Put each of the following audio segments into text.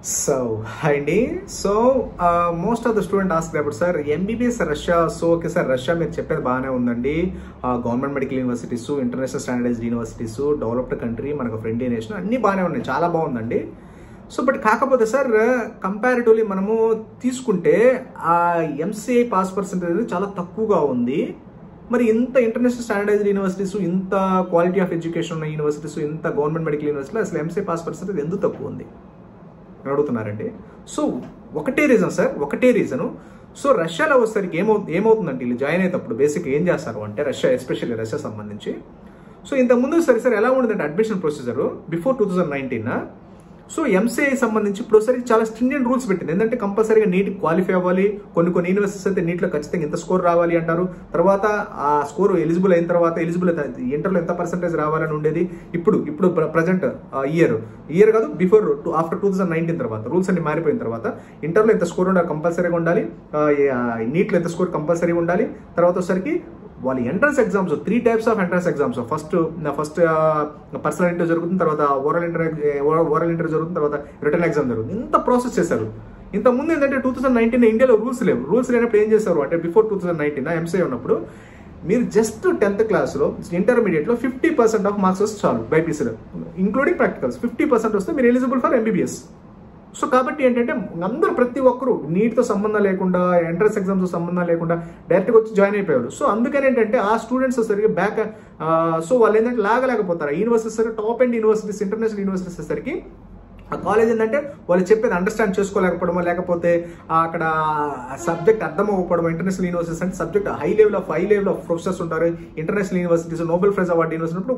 so hi అండి so most of the student ask అప్పుడు sir MBBS Russia so okay sir Russia మీరు చెప్పేది బాగానే ఉందండి government medical universities international standardized universities developed country మనకు friendly nation అన్నీ బాగానే ఉన్నాయి చాలా బాగుందండి సో బట్ కాకపోతే సార్ కంపారిటివ్లీ మనము తీసుకుంటే ఆ ఎంసీఐ పాస్ పర్సెంటేజ్ చాలా తక్కువగా ఉంది మరి ఇంత ఇంటర్నేషనల్ స్టాండర్డైజ్డ్ యూనివర్సిటీస్ ఇంత క్వాలిటీ ఆఫ్ ఎడ్యుకేషన్ ఉన్న యూనివర్సిటీస్ ఇంత గవర్నమెంట్ మెడికల్ యూనివర్సిటీలో అసలు ఎంసీఐ పాస్ పర్సెంటేజ్ ఎందుకు తక్కువ ఉంది అని అడుగుతున్నారండి సో ఒకటే రీజన్ సార్ ఒకటే రీజను సో రష్యాలో వచ్చేసరికి ఏమవు ఏమవుతుందంటే వీళ్ళు జాయిన్ అయ్యేటప్పుడు బేసిక్ ఏం చేస్తారు అంటే రష్యా ఎస్పెషల్లీ రష్యా సంబంధించి సో ఇంత ముందు సరే సార్ ఎలా ఉండదంటే admission procedure before two thousand nineteen so MCI సంబంధించి ఇప్పుడు ఒకసారి చాలా స్ట్రింజెంట్ రూల్స్ పెట్టింది ఎందుకంటే కంపల్సరీగా నీట్ క్వాలిఫై అవ్వాలి కొన్ని కొన్ని యూనివర్సిటీస్ అయితే నీట్లో ఖచ్చితంగా ఇంత స్కోర్ రావాలి అంటారు తర్వాత ఆ స్కోర్ ఎలిజిబుల్ అయిన తర్వాత ఎలిజిబుల్ ఇంటర్లో ఎంత పర్సెంటేజ్ రావాలని ఉండేది ఇప్పుడు ఇప్పుడు ప్రజెంట్ ఇయర్ ఇయర్ కాదు before after two thousand nineteen తర్వాత రూల్స్ అన్ని మారిపోయిన తర్వాత ఇంటర్లో ఎంత స్కోర్ ఉండాలి కంపల్సరీగా ఉండాలి నీట్లో ఎంత స్కోర్ కంపల్సరీగా ఉండాలి తర్వాత వచ్చేసరికి వాళ్ళ entrance exams three types of entrance exams first first personal interview జరుగుతుంది తర్వాత ఓరల్ ఇంటర్వ్యూ ఓరల్ ఇంటర్వ్యూ జరుగుతుంది తర్వాత రిటర్న్ ఎగ్జామ్ జరుగుతుంది ఇంత ప్రాసెస్ చేశారు ఇంత ముందు ఏంటంటే టూ థౌసండ్ నైన్టీన్ ఇండియాలో రూల్స్ లేవు రూల్స్ లేనప్పుడు ఏం చేశారు అంటే before two thousand nineteen MC ఉన్నప్పుడు మీరు జస్ట్ టెన్త్ క్లాస్లో ఇంటర్మీడియట్లో ఫిఫ్టీ పర్సెంట్ ఆఫ్ మార్క్స్ వస్తే చాలు బైపీసీలో ఇంక్లూడింగ్ ప్రాక్టికల్స్ ఫిఫ్టీ పర్సెంట్ వస్తే మీరు ఎలిజిబుల్ ఫర్ ఎంబీబీఎస్ సో కాబట్టి ఏంటంటే అందరూ ప్రతి ఒక్కరు నీట్తో సంబంధం లేకుండా ఎంట్రన్స్ ఎగ్జామ్స్ సంబంధం లేకుండా డైరెక్ట్గా వచ్చి జాయిన్ అయిపోయారు సో అందుకని ఏంటంటే ఆ స్టూడెంట్స్ సరిగ్గా బ్యాక్ సో వాళ్ళు ఏంటంటే లాగలేకపోతారు universities top and universities international universities వచ్చేసరికి ఆ కాలేజ్ ఏంటంటే వాళ్ళు చెప్పేది అండర్స్టాండ్ చేసుకోలేకపోవడమో లేకపోతే అక్కడ సబ్జెక్ట్ అర్థం అవ్వకపోవడం ఇంటర్నేషనల్ యూనివర్సిటీస్ అంటే subject high level of high level of professors ఉంటారు international universities Nobel prize award university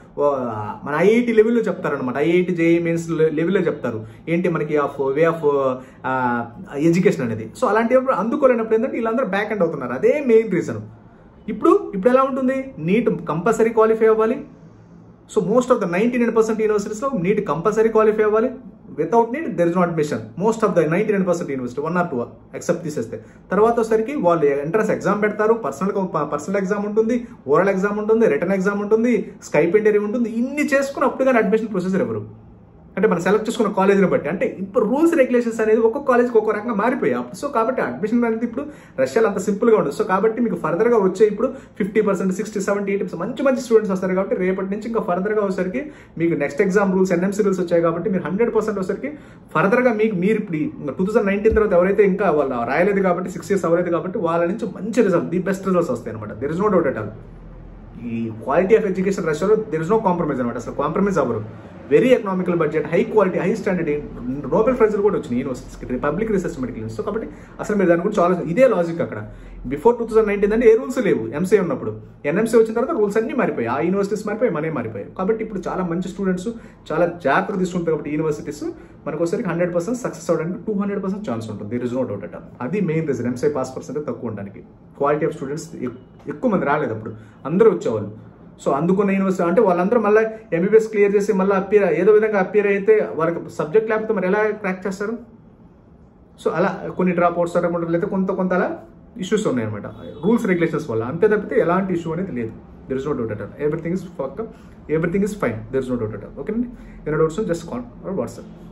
మన ఐఐటి లెవెల్లో చెప్తారనమాట ఐఐటి జేఈ మెయిన్స్ లెవెల్లో చెప్తారు ఏంటి మనకి ఆఫ్ వే ఆఫ్ ఎడ్యుకేషన్ అనేది సో అలాంటివి అందుకోలేనప్పుడు ఏంటంటే వీళ్ళందరూ బ్యాక్ అండ్ అవుతున్నారు అదే మెయిన్ రీజన్ ఇప్పుడు ఇప్పుడు ఎలా ఉంటుంది నీట్ కంపల్సరీ క్వాలిఫై అవ్వాలి so most of the ninety nine percent యూనివర్సిటీస్లో నీట్ కంపల్సరీ క్వాలిఫై అవ్వాలి without NEET there is no admission most of the ninety nine percent university one or two except తీసేస్తే తర్వాత వచ్చేసరికి వాళ్ళు ఎంట్రన్స్ ఎగ్జామ్ పెడతారు personal personal exam ఉంటుంది oral exam ఉంటుంది written exam ఉంటుంది స్కైప్ ఇంటర్వ్యూ ఉంటుంది ఇన్ని చేసుకుని అప్పుడు కానీ అడ్మిషన్ ప్రొసీజర్ ఎవరు అంటే మనం సెలెక్ట్ చేసుకున్న కాలేజీని బట్టి అంటే ఇప్పుడు రూల్స్ రెగ్యులేషన్స్ అనేది ఒక్కొక్క కాలేజ్కి ఒక్కో రకంగా మారిపోయాయి సో కాబట్టి అడ్మిషన్ అనేది ఇప్పుడు రష్యాలో అంత సింపుల్గా ఉండదు సో కాబట్టి మీకు ఫర్దర్గా వచ్చే ఇప్పుడు fifty percent sixty seventy eighty మంచి మంచి స్టూడెంట్స్ వస్తారు కాబట్టి రేపటి నుంచి ఇంకా ఫర్దర్గా వచ్చేసరికి మీకు next exam rules NMC rules వచ్చాయి కాబట్టి మీరు హండ్రెడ్ పర్సెంట్ వచ్చేసరికి ఫర్దర్గా మీకు మీరు ఇప్పుడు టూ థౌసండ్ నైన్టీన్ తర్వాత ఎవరైతే ఇంకా వాళ్ళు రాయలేదు కాబట్టి సిక్స్ ఇయర్స్ అవ్వలేదు కాబట్టి వాళ్ళ నుంచి మంచి రిజల్ట్ ది బెస్ట్ రిజల్ట్స్ వస్తాయి అనమాట there is no doubt at all ఈ క్వాలిటీ ఆఫ్ ఎడ్యుకేషన్ రష్యాలో దెర్ ఇస్ నో కాంప్రమైజ్ అనమాట అసలు కాంప్రమైజ్ అవ్వరు very economical budget high quality high standard Nobel ప్రైజ్లు కూడా వచ్చినాయి యూనివర్సిటీస్కి పబ్లిక్ రీసెర్చ్ మెడికల్ సో కాబట్టి అసలు మీరు దాని గురించి ఆలోచన ఇదే లాజిక్ అక్కడ బిఫోర్ టూ థౌసండ్ నైన్టీన్ అంటే ఏ రూల్స్ లేవు ఎంసీ ఉన్నప్పుడు ఎన్ఎంసీ వచ్చిన తర్వాత రూల్స్ అన్ని మారిపోయాయి ఆ యూనివర్సిటీస్ మారిపోయి మనే మారిపోయాయి కాబట్టి ఇప్పుడు చాలా మంచి స్టూడెంట్స్ చాలా జాగ్రత్త తీసుకుంటారు కాబట్టి యూనివర్సిటీస్ మనకు ఒకసారికి హండ్రెడ్ పర్సెంట్ సక్సెస్ అవడానికి టూ హండ్రెడ్ పర్సెంట్ ఛాన్స్ ఉంటుంది there is no doubt at అది main reason MC pass percent తక్కువ ఉండడానికి క్వాలిటీ ఆఫ్ స్టూడెంట్స్ ఎక్కువ మంది రాలేదు అప్పుడు అందరూ వచ్చేవాళ్ళు సో అందుకున్న యూనివర్సిటీ అంటే వాళ్ళందరూ మళ్ళీ ఎంబీబీఎస్ క్లియర్ చేసి మళ్ళీ అపియర్ ఏదో విధంగా అపియర్ అయితే వాళ్ళకి సబ్జెక్ట్ లేకపోతే మరి ఎలా క్రాక్ చేస్తారు సో అలా కొన్ని డ్రాప్ అవుట్స్ లేదా కొంత కొంత అలా ఇష్యూస్ ఉన్నాయన్నమాట రూల్స్ రెగ్యులేషన్స్ వల్ల అంతే తప్పితే ఎలాంటి ఇష్యూ అనేది లేదు there is no doubt at everything is ఫక్ everything is fine there is no doubt at okay అండి ఏమైనా డౌట్స్ జస్ట్ కాల్ వాట్సాప్